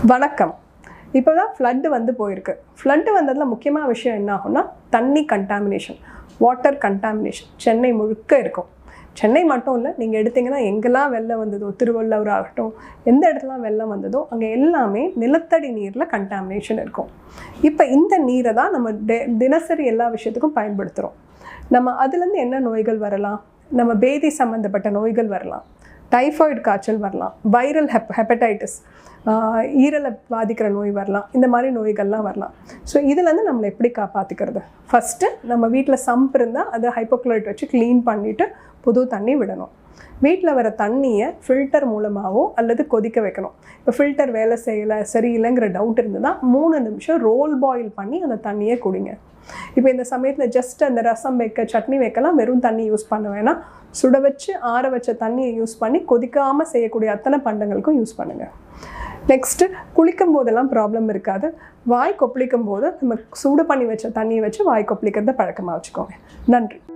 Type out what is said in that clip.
வணக்கம் இப்போ தான் ஃப்ளட்டு வந்து போயிருக்கு ஃப்ளட்டு வந்ததில் முக்கியமான விஷயம் என்ன ஆகும்னா தண்ணி கண்டாமினேஷன் வாட்டர் கண்டாமினேஷன் சென்னை முழுக்க இருக்கும் சென்னை மட்டும் இல்லை நீங்கள் எடுத்தீங்கன்னா எங்கெல்லாம் வெள்ளம் வந்ததோ திருவள்ளூர் ஆகட்டும் எந்த இடத்துலாம் வெள்ளம் வந்ததோ அங்கே எல்லாமே நிலத்தடி நீரில் கண்டாமினேஷன் இருக்கும் இப்போ இந்த நீரை தான் நம்ம டெ தினசரி எல்லா விஷயத்துக்கும் பயன்படுத்துகிறோம் நம்ம அதுலேருந்து என்ன நோய்கள் வரலாம் நம்ம பேதி சம்மந்தப்பட்ட நோய்கள் வரலாம் டைஃபாய்டு காய்ச்சல் வரலாம் வைரல் ஹெப் ஹெப்படைட்டிஸ் ஈரலை பாதிக்கிற நோய் வரலாம் இந்த மாதிரி நோய்கள்லாம் வரலாம் ஸோ இதுலேருந்து நம்மளை எப்படி காப்பாற்றிக்கிறது ஃபஸ்ட்டு நம்ம வீட்டில் சம்ப் இருந்தால் அதை ஹைப்போக்ளோரைட் வச்சு க்ளீன் பண்ணிவிட்டு புது தண்ணி விடணும் வீட்டில் வர தண்ணியை ஃபில்டர் மூலமாகவோ அல்லது கொதிக்க வைக்கணும் இப்போ ஃபில்டர் வேலை செய்யலை சரியில்லைங்கிற டவுட் இருந்ததுன்னா மூணு நிமிஷம் ரோல் பாயில் பண்ணி அந்த தண்ணியை குடிங்க இப்போ இந்த சமயத்தில் ஜஸ்ட் அந்த ரசம் வைக்க சட்னி வைக்கலாம் வெறும் தண்ணி யூஸ் பண்ண வேணாம் சுட வச்சு ஆற வச்ச தண்ணியை யூஸ் பண்ணி கொதிக்காமல் செய்யக்கூடிய அத்தனை பண்டங்களுக்கும் யூஸ் பண்ணுங்கள் நெக்ஸ்ட்டு குளிக்கும் போதெல்லாம் ப்ராப்ளம் இருக்காது வாய் கொப்பளிக்கும் போது நம்ம சூடு பண்ணி வச்ச தண்ணியை வச்சு வாய் கொப்பளிக்கிறத பழக்கமாக வச்சுக்கோங்க நன்றி